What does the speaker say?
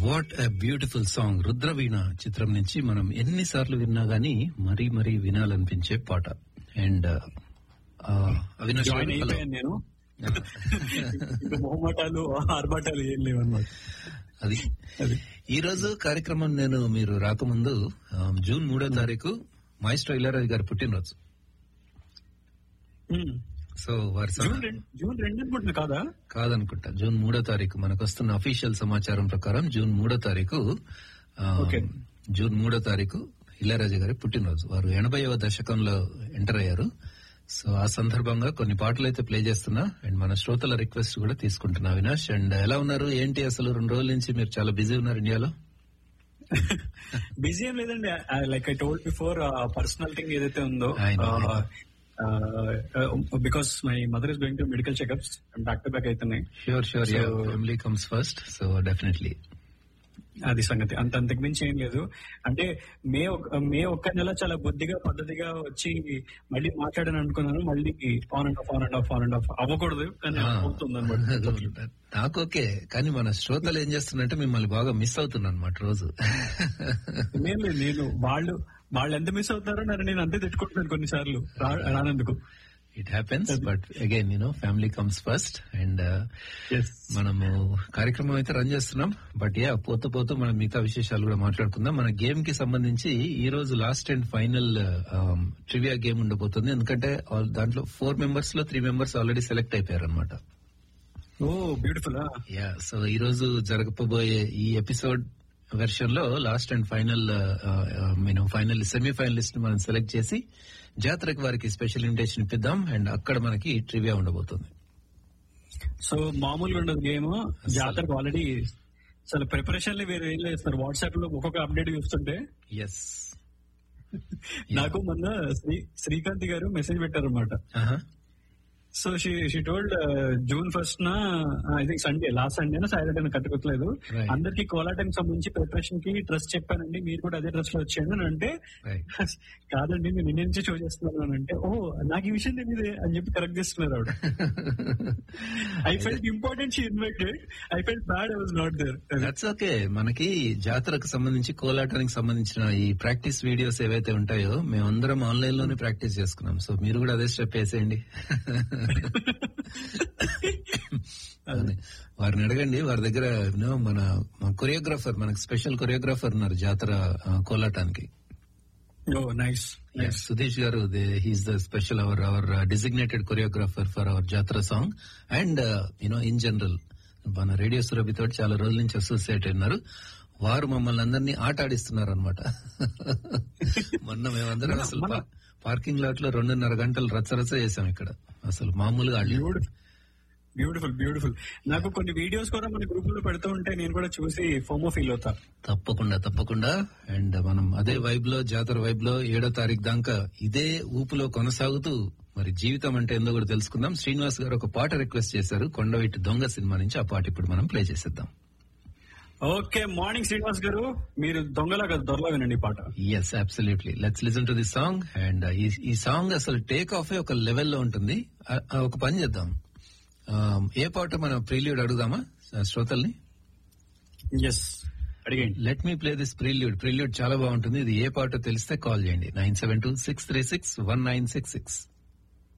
What a beautiful song Rudraveena చిత్రం నుంచి మనం ఎన్నిసార్లు విన్నా గానీ మరీ మరీ వినాలనిపించే పాట అండ్ అవినాష్ జాయిన్ గారు, హలో. అయిపోయాను నేను ఇంకా మొహమాటాలు ఆర్భాటాలు ఏం లేవన్నమాట అది అది ఈ రోజు కార్యక్రమం నేను మీరు రాకముందు ఆ, జూన్ మూడో తారీఖు మాయిస్ట్రో ఇల్లారాజు గారి పుట్టినరోజు ఉమ్. సో వారి సమ- జూన్ రెండు జూన్ రెండు అనుకుంటున్నా కాదా కాదనుకుంటా జూన్ మూడో తారీఖు మనకు వస్తున్న అఫీషియల్ సమాచారం ప్రకారం జూన్ మూడో తారీఖు ఆ, ఓకే. జూన్ మూడో తారీఖు ఇళయరాజా గారి పుట్టినరోజు వారు ఎనభైవ దశకంలో ఎంటర్ అయ్యారు సో ఆ సందర్భంగా కొన్ని పాటలు అయితే ప్లే చేస్తున్నా అండ్ మన శ్రోతల రిక్వెస్ట్ కూడా తీసుకుంటున్నా అవినాష్ అండ్ ఎలా ఉన్నారు ఏంటి అసలు రెండు రోజుల నుంచి మీరు చాలా బిజీ ఉన్నారు ఇండియాలో బిజీ ఏం లేదండి like I told before personal thing ఏదైతే ఉందో I know, I because my mother is going to medical checkups back to back అవుతున్నాయి sure sure So- family comes first so definitely అది సంగతి అంత అంతకు మించి ఏం లేదు అంటే మే ఒక- మే ఒక్క నెల చాలా బుద్ధిగా పద్ధతిగా వచ్చి మళ్ళీ మాట్లాడని అనుకున్నాను మళ్ళీ on and off on and off on and off అవ్వకూడదు కానీ అవుతుంది అనమాట నాకు ఓకే కానీ మన శ్రోతలు ఏం చేస్తున్నారంటే మిమ్మల్ని బాగా మిస్ అవుతున్నా అనమాట రోజు నేను లేదు నేను వాళ్ళు వాళ్ళు ఎంత మిస్ అవుతారో నన్ను నేను అంతే తిట్టుకుంటున్నాను కొన్నిసార్లు రా- రానందుకు it happens but again you know family comes first and మనము కార్యక్రమం అయితే రన్ చేస్తున్నాం బట్ యా పోతూ పోతూ మనం మిగతా విశేషాలు కూడా మాట్లాడుకుందాం మన గేమ్ కి సంబంధించి ఈ రోజు last and final trivia game ఉండబోతుంది ఎందుకంటే all- దాంట్లో ఫోర్ మెంబర్స్ లో త్రీ మెంబర్స్ ఆల్రెడీ సెలెక్ట్ అయిపోయారు అనమాట ఓ బ్యూటిఫుల్ యా సో ఈ రోజు జరగబోయే ఈ ఎపిసోడ్ వెర్షన్ లో లాస్ట్ అండ్ ఫైనల్ మేము ఫైనల్ సెమీ ఫైనలిస్ట్ మనం సెలెక్ట్ చేసి జాతరకు వారికి స్పెషల్ ఇన్విటేషన్ ఇప్పిద్దాం అండ్ అక్కడ మనకి ట్రివియా ఉండబోతుంది సో మామూలుగా ఉండదు గేమ్ జాతరకు ఆల్రెడీ అసలు ప్రిపరేషన్ వేరే ఏం లేదు వాట్సాప్ లో ఒక్కొక్క అప్డేట్ చూస్తుంటే ఎస్ నాకు మొన్న శ్రీ శ్రీకాంత్ గారు మెసేజ్ పెట్టారు అనమాట so she she told June first నా I think Sunday last Sunday నా సాటర్డే కట్టుకోవట్లేదు Right. అందరికి కోలాటం సంబంధించి ప్రిపరేషన్ కి డ్రెస్ చెప్పానండి మీరు కూడా అదే డ్రెస్ లో వచ్చేయండి అని అంటే కాదండి నేను నిన్న నుంచి షో చేస్తున్నాను అని అంటే ఓ నాకు ఈ విషయం తెలియదే అని చెప్పి కరెక్ట్ చేస్తున్నారు ఆవిడ I felt important she invited I felt bad I was not there that's okay మనకి జాతరకు సంబంధించి కోలాటానికి సంబంధించిన ఈ ప్రాక్టీస్ వీడియోస్ ఏవైతే ఉంటాయో మేమందరం ఆన్లైన్ లోనే ప్రాక్టీస్ చేసుకున్నాం సో మీరు కూడా అదే స్టెప్ వేసేయండి అదే. వారిని అడగండి వారి దగ్గర you know, మన కొరియోగ్రాఫర్ మనకి స్పెషల్ కొరియోగ్రాఫర్ ఉన్నారు జాతర ఆ, కోలాటానికి ఓ నైస్ Yes, సుధీష్ గారు he's the special our our designated choreographer for our jatara song and you know in general మన రేడియో సురభి తోటి చాలా రోజుల నుంచి అసోసియేట్ అయినారు వారు మమ్మల్ని అందరినీ ఆట ఆడిస్తున్నారు అనమాట మొన్న మేమందరం అసలు పా- పార్కింగ్ లాట్ లో రెండున్నర గంటలు రచ్చరచ్చ చేసాం ఇక్కడ అసలు మామూలుగా ఆడలేదు. బ్యూటిఫుల్ బ్యూటిఫుల్ నాకు కొన్ని వీడియోస్ కూడా మన గ్రూప్ లో పెడుతూ ఉంటే నేను కూడా చూసి ఫోమో ఫీల్ అవుతా తప్పకుండా తప్పకుండా అండ్ మనం అదే వైబ్ లో జాతర వైబ్ లో ఏడో తారీఖు దాకా ఇదే ఊపులో కొనసాగుతూ మరి జీవితం అంటే ఏందో కూడా తెలుసుకుందాం శ్రీనివాస్ గారు ఒక పాట రిక్వెస్ట్ చేశారు కొండవీటి దొంగ సినిమా నుంచి ఆ పాట ఇప్పుడు మనం ప్లే చేసేద్దాం ఓకే మార్నింగ్ శ్రీనివాస్ గారు మీరు దొంగలా కదా దొరలా వినండి ఈ పాట yes absolutely let's listen to the song and ఈ సాంగ్ అసలు టేక్ ఆఫ్ ఒక లెవెల్లో ఉంటుంది ఆ, ఆ, ఒక పని చేద్దాం ఆ, ఏ పాట మనం ప్రీల్యూడ్ అడుగుదామా శ్రోతల్ని ఎస్ అడిగండి let me play this prelude prelude చాలా బాగుంటుంది ఇది ఏ పాట తెలిస్తే కాల్ చేయండి nine seven two six three six one nine six six